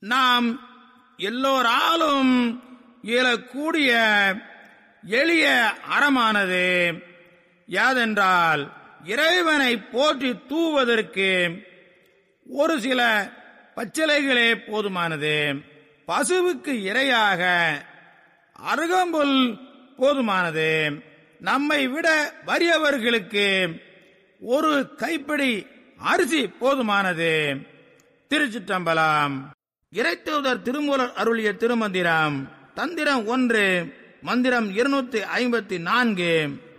நாம் எல்லோராலும் இயலக்கூடிய எளிய அறமானது யாதென்றால் இறைவனை போற்றி தூவதற்கு ஒரு சில பச்சிலைகளே போதுமானது பசுவுக்கு இரையாக அருகம்புல் போதுமானது நம்மை விட வறியவர்களுக்கு ஒரு கைப்பிடி அரிசி போதுமானது திருச்சிற்றம்பலம் இறைத்தூதர் திருமூலர் அருளிய திருமந்திரம் தந்திரம் ஒன்று மந்திரம் இருநூத்தி ஐம்பத்தி நான்கு